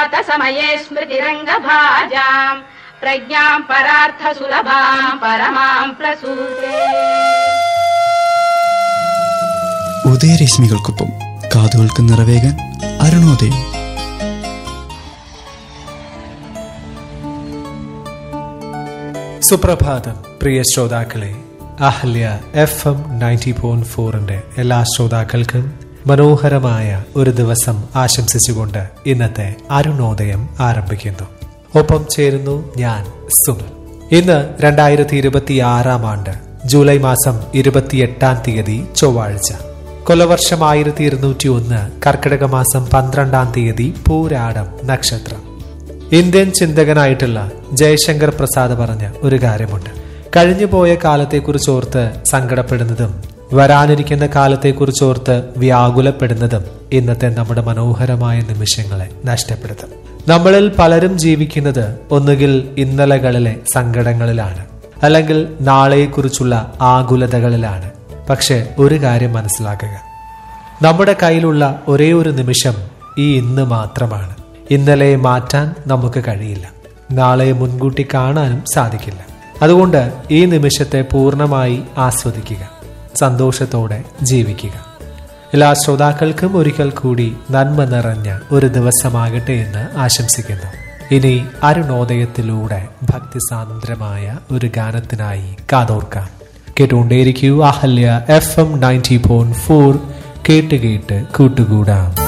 समये स्मृतिरङ्गभाजाम् प्रज्ञाम् परार्थसुलभाम् परमाम् प्रसूते ഉദയരശ്മികൾക്കൊപ്പം കാതുകൾക്ക് നിറവേകാൻ അരുണോദയം സുപ്രഭാതം പ്രിയ ശ്രോതാക്കളെ Ahalya F M ninety point ഫോറിന്റെ എല്ലാ ശ്രോതാക്കൾക്കും മനോഹരമായ ഒരു ദിവസം ആശംസിച്ചുകൊണ്ട് ഇന്നത്തെ അരുണോദയം ആരംഭിക്കുന്നു ഒപ്പം ചേരുന്നു ഞാൻ സുനിൽ ഇന്ന് രണ്ടായിരത്തി ഇരുപത്തി ആറാം ആണ്ട് ജൂലൈ മാസം ഇരുപത്തിയെട്ടാം തീയതി ചൊവ്വാഴ്ച കൊലവർഷം ആയിരത്തി ഇരുന്നൂറ്റി ഒന്ന് കർക്കിടക മാസം പന്ത്രണ്ടാം തീയതി പൂരാടം നക്ഷത്രം ഇന്ത്യൻ ചിന്തകനായിട്ടുള്ള ജയശങ്കർ പ്രസാദ് പറഞ്ഞ ഒരു കാര്യമുണ്ട് കഴിഞ്ഞുപോയ കാലത്തെക്കുറിച്ച് ഓർത്ത് സങ്കടപ്പെടുന്നതും വരാനിരിക്കുന്ന കാലത്തെക്കുറിച്ച് ഓർത്ത് വ്യാകുലപ്പെടുന്നതും ഇന്നത്തെ നമ്മുടെ മനോഹരമായ നിമിഷങ്ങളെ നഷ്ടപ്പെടുത്തും നമ്മളിൽ പലരും ജീവിക്കുന്നത് ഒന്നുകിൽ ഇന്നലകളിലെ സങ്കടങ്ങളിലാണ് അല്ലെങ്കിൽ നാളെയെക്കുറിച്ചുള്ള ആകുലതകളിലാണ് പക്ഷെ ഒരു കാര്യം മനസ്സിലാക്കുക നമ്മുടെ കയ്യിലുള്ള ഒരേ ഒരു നിമിഷം ഈ ഇന്ന് മാത്രമാണ് ഇന്നലെ മാറ്റാൻ നമുക്ക് കഴിയില്ല നാളെ മുൻകൂട്ടി കാണാനും സാധിക്കില്ല അതുകൊണ്ട് ഈ നിമിഷത്തെ പൂർണ്ണമായി ആസ്വദിക്കുക സന്തോഷത്തോടെ ജീവിക്കുക എല്ലാ ശ്രോതാക്കൾക്കും ഒരിക്കൽ കൂടി നന്മ നിറഞ്ഞ ഒരു ദിവസമാകട്ടെ എന്ന് ആശംസിക്കുന്നു ഇനി അരുണോദയത്തിലൂടെ ഭക്തിസാന്ദ്രമായ ഒരു ഗാനത്തിനായി കാതോർക്കാം കേട്ടുകൊണ്ടേയിരിക്കൂ Ahalya F M ninety point four കേട്ട് കേട്ട് കൂട്ടുകൂടാം